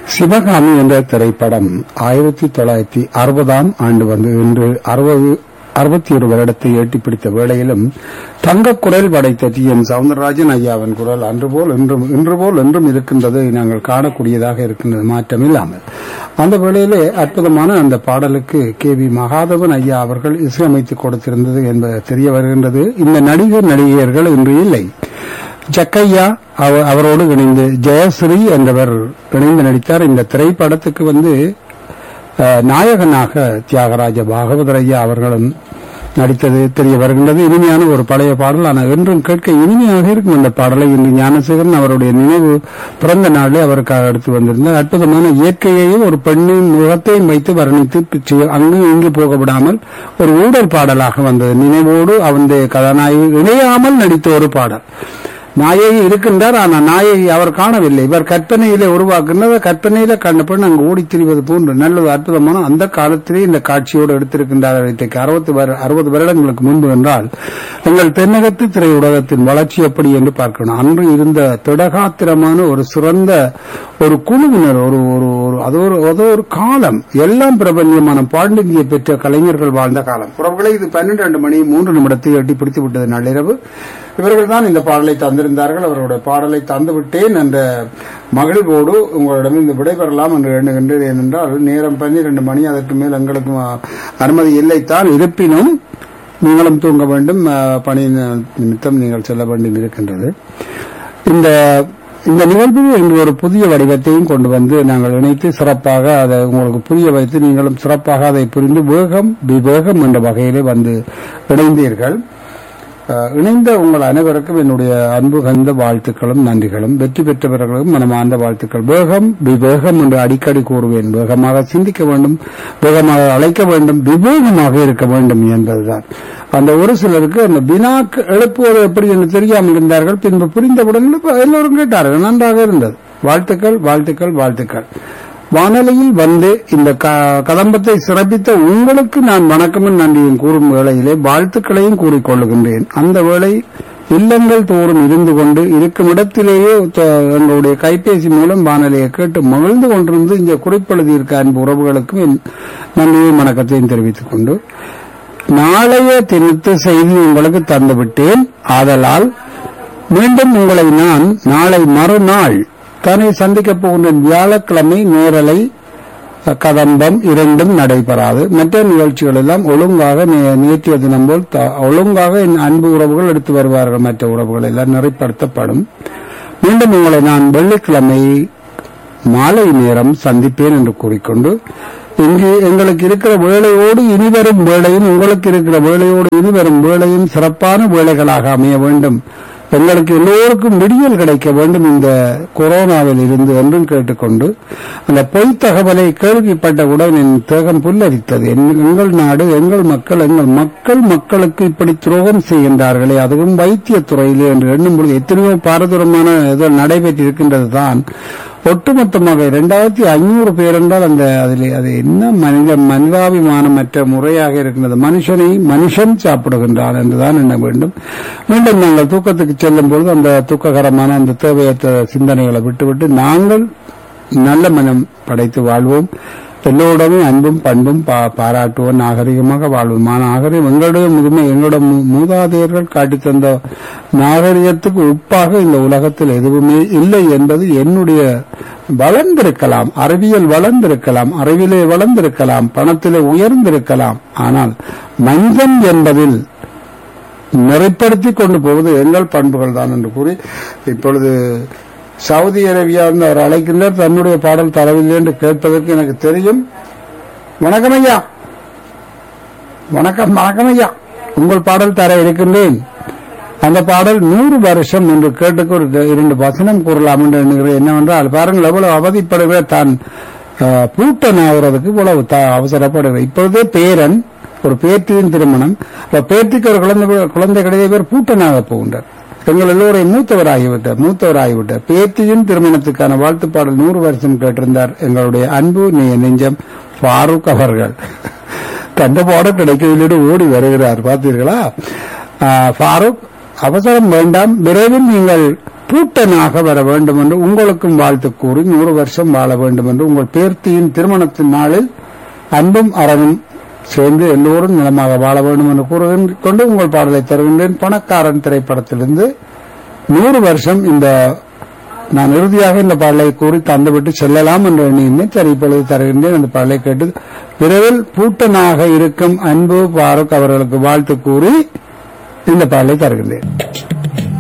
சிவகாமி என்ற திரைப்படம் ஆயிரத்தி தொள்ளாயிரத்தி அறுபதாம் ஆண்டு வந்து இன்று அறுபது அறுபத்தி ஒரு வருடத்தை எட்டி பிடித்த வேளையிலும் தங்க குரல் படைத்த டி எம் சவுந்தரராஜன் ஐயாவின் குரல் அன்று போல் இன்றும் இன்று போல் என்றும் இருக்கின்றது நாங்கள் காணக்கூடியதாக இருக்கின்றது மாற்றம் இல்லாமல் அந்த வேளையிலே அற்புதமான அந்த பாடலுக்கு கே வி மகாதவன் ஐயா அவர்கள் இசையமைத்து கொடுத்திருந்தது என்பது தெரிய வருகின்றது இந்த நடிகர் நடிகையர்கள் இன்று இல்லை ஜக்கையா அவ- அவரோடு இணைந்து ஜெயஸ்ரீ என்றவர் இணைந்து நடித்தார் இந்த திரைப்படத்துக்கு வந்து அஹ், நாயகனாக தியாகராஜ பாகவதர் ஐயா அவர்களும் நடித்தது தெரிய வருகின்றது இனிமையான ஒரு பழைய பாடல் ஆனால் என்றும் கேட்க இனிமையாக இருக்கும் அந்த பாடலை இன்று ஞானசேகரன் அவருடைய நினைவு பிறந்த நாளே அவருக்காக எடுத்து வந்திருந்தார் அற்புதமான இயற்கையையும் ஒரு பெண்ணின் முகத்தையும் வைத்து வர்ணித்து பிச்சு- அங்கு இங்கு போக விடாமல் ஒரு ஊடல் பாடலாக வந்தது நினைவோடு அவனுடைய கதாநாயகி இணையாமல் நடித்த ஒரு பாடல் நாயகி இருக்கின்றார் ஆனால் நாயகி அவர் காணவில்லை இவர் கற்பனையிலே உருவாக்குனது கற்பனையில கண்ட பெண் அங்கு ஓடித் திரிவது போன்று நல்லது அற்புதமான அந்த காலத்திலே இந்த காட்சியோடு எடுத்திருக்கின்றார் இன்றைக்கு அறுபத்தி அறுபது வருடங்களுக்கு முன்பு என்றால் எங்கள் தென்னகத்து திரையுலகத்தின் வளர்ச்சி எப்படி என்று பார்க்கணும் அன்று இருந்த திடகாத்திரமான ஒரு சிறந்த ஒரு குழுவினர் ஒரு ஒரு ஒரு அது ஒரு அது ஒரு காலம் எல்லாம் பிரபல்யமான பாண்டிந்தியை பெற்ற கலைஞர்கள் வாழ்ந்த காலம் புறவுகளை இது பன்னிரண்டு மணி மூன்று நிமிடத்தை எட்டி பிடித்து விட்டது நள்ளிரவு இவர்கள் தான் இந்த பாடலை தந்திருந்தார்கள் அவர்களுடைய பாடலை தந்துவிட்டேன் என்ற மகிழ்வோடு உங்களிடம் இந்த விடைபெறலாம் என்று எண்ணுகின்றேன் ஏனென்றால் நேரம் பன்னிரண்டு மணி அதற்கு மேல் எங்களுக்கு அஹ், அனுமதி இல்லைத்தான் இருப்பினும் நீங்களும் தூங்க வேண்டும் அஹ், பணி நிமித்தம் நீங்கள் செல்ல வேண்டி இருக்கின்றது இந்த இந்த நிகழ்வு இன்று ஒரு புதிய வடிவத்தையும் கொண்டு வந்து நாங்கள் இணைத்து சிறப்பாக அதை உங்களுக்கு புரிய வைத்து நீங்களும் சிறப்பாக அதை புரிந்து வேகம் விவேகம் என்ற வகையிலே வந்து இணைந்தீர்கள் அஹ், இணைந்த உங்கள் அனைவருக்கும் என்னுடைய அன்பு கந்த வாழ்த்துக்களும் நன்றிகளும் வெற்றி பெற்றவர்களுக்கும் மனமார்ந்த வாழ்த்துக்கள் வேகம் விவேகம் என்று அடிக்கடி கூறுவேன் வேகமாக சிந்திக்க வேண்டும் வேகமாக அழைக்க வேண்டும் விவேகமாக இருக்க வேண்டும் என்பதுதான் அந்த ஒரு சிலருக்கு அந்த வினாக்கு எழுப்புவது எப்படி என்று தெரியாமல் இருந்தார்கள் பின்பு புரிந்தவுடன் இப்ப எல்லோரும் கேட்டார்கள் நன்றாக இருந்தது வாழ்த்துக்கள் வாழ்த்துக்கள் வாழ்த்துக்கள் வானொலியில் வந்து இந்த க- கதம்பத்தை சிறப்பித்த உங்களுக்கு நான் வணக்கமும் நன்றியும் கூறும் வேளையிலே வாழ்த்துக்களையும் கூறிக்கொள்ளுகின்றேன் அந்த வேளை இல்லங்கள் தோறும் இருந்து கொண்டு இருக்கும் இடத்திலேயே த- எங்களுடைய கைபேசி மூலம் வானொலியை கேட்டு மகிழ்ந்து கொண்டிருந்து இந்த குறிப்பெழுதியிருக்க அன்பு உறவுகளுக்கும் என் நன்றியும் வணக்கத்தையும் தெரிவித்துக் கொண்டு நாளைய தினத்து செய்தி உங்களுக்கு தந்துவிட்டேன் ஆதலால் மீண்டும் உங்களை நான் நாளை மறுநாள் தானே சந்திக்கப் போகின்ற வியாழக்கிழமை நேரலை கதம்பம் இரண்டும் நடைபெறாது மற்ற நிகழ்ச்சிகள் எல்லாம் ஒழுங்காக நே- நேற்றைய தினம் போல் த- ஒழுங்காக என் அன்பு உறவுகள் எடுத்து வருவார்கள் மற்ற உறவுகள் எல்லாம் நிறைப்படுத்தப்படும் மீண்டும் உங்களை நான் வெள்ளிக்கிழமை மாலை நேரம் சந்திப்பேன் என்று கூறிக்கொண்டு இங்கு எங்களுக்கு இருக்கிற வேலையோடு இனிவரும் வேலையும் உங்களுக்கு இருக்கிற வேலையோடு இனிவரும் வேலையும் சிறப்பான வேலைகளாக அமைய வேண்டும் எங்களுக்கு எல்லோருக்கும் விடியல் கிடைக்க வேண்டும் இந்த கொரோனாவில் இருந்து என்றும் கேட்டுக்கொண்டு அந்த பொய் தகவலை கேள்விப்பட்டவுடன் என் தேகம் புல்லரித்தது என்- எங்கள் நாடு எங்கள் மக்கள் எங்கள் மக்கள் மக்களுக்கு இப்படி துரோகம் செய்கின்றார்களே அதுவும் வைத்தியத் துறையிலே என்று எண்ணும் பொழுது எத்தனையோ பாரதூரமான ஏதோ நடைபெற்றிருக்கின்றது தான் ஒட்டுமொத்தமாக இரண்டாயிரத்தி ஐநூறு பேர் என்றால் அந்த அதில் அது என்ன மனித மனிதாபிமானமற்ற முறையாக இருக்கின்றது மனுஷனை மனுஷன் சாப்பிடுகின்றான் என்றுதான் எண்ண வேண்டும் மீண்டும் நாங்கள் தூக்கத்துக்கு செல்லும் பொழுது அந்த தூக்ககரமான அந்த தேவையற்ற சிந்தனைகளை விட்டுவிட்டு நாங்கள் நல்ல மனம் படைத்து வாழ்வோம் எல்லோருடமே அன்பும் பண்பும் பா- பாராட்டுவோம் நாகரிகமாக வாழ்வோம் ஆனா நாகரிகம் எங்களுடைய முதுமை எங்களுடைய மூ- மூதாதையர்கள் காட்டித் தந்த நாகரிகத்துக்கு உப்பாக இந்த உலகத்தில் எதுவுமே இல்லை என்பது என்னுடைய வளர்ந்திருக்கலாம் அறிவியல் வளர்ந்திருக்கலாம் அறிவிலே வளர்ந்திருக்கலாம் பணத்திலே உயர்ந்திருக்கலாம் ஆனால் மஞ்சள் என்பதில் நிறைப்படுத்தி கொண்டு போவது எங்கள் பண்புகள் தான் என்று கூறி இப்பொழுது சவுதி அரேபியா இருந்து அவர் அழைக்கின்றார் தன்னுடைய பாடல் தரவில்லை என்று கேட்பதற்கு எனக்கு தெரியும் வணக்கம் ஐயா வணக்கம் வணக்கம் ஐயா உங்கள் பாடல் தர இருக்கின்றேன் அந்த பாடல் நூறு வருஷம் என்று கேட்டுக்கு ஒரு இரண்டு வசனம் கூறலாம் என்று எண்ணுகிறேன் என்னவென்றால் பாருங்கள் எவ்வளவு அவதிப்படுகிற தான் அஹ், பூட்டன் ஆகிறதுக்கு இவ்வளவு த- அவசரப்படுகிற இப்பொழுதே பேரன் ஒரு பேத்தியின் திருமணம் அப்ப பேத்திக்கு ஒரு குழந்தை குழந்தை கிடையாது பேர் பூட்டனாக போகின்றார் எங்கள் எல்லோரையும் மூத்தவராகிவிட்டார் மூத்தவராகிவிட்டார் பேத்தியின் திருமணத்துக்கான வாழ்த்து பாடல் நூறு வருஷம் கேட்டிருந்தார் எங்களுடைய அன்பு நெ- நெஞ்சம் ஃபாரூக் அவர்கள் தந்த பாட கிடைக்கவில்லை ஓடி வருகிறார் பார்த்தீர்களா ஆ, ஃபாரூக் அவசரம் வேண்டாம் விரைவில் நீங்கள் பூட்டனாக வர வேண்டும் என்று உங்களுக்கும் வாழ்த்து கூறி நூறு வருஷம் வாழ வேண்டும் என்று உங்கள் பேர்த்தியின் திருமணத்தின் நாளில் அன்பும் அறனும் சேர்ந்து எல்லோரும் நலமாக வாழ வேண்டும் என்று கூறுகின்ற கொண்டு உங்கள் பாடலை தருகின்றேன் பணக்காரன் திரைப்படத்திலிருந்து நூறு வருஷம் இந்த நான் இறுதியாக இந்த பாடலை கூறி தந்துவிட்டு செல்லலாம் என்று எண்ணியிருந்தேன் சரி இப்பொழுது தருகின்றேன் அந்த பாடலை கேட்டு விரைவில் பூட்டனாக இருக்கும் அன்பு பாருக் அவர்களுக்கு வாழ்த்து கூறி இந்த பாடலை தருகின்றேன்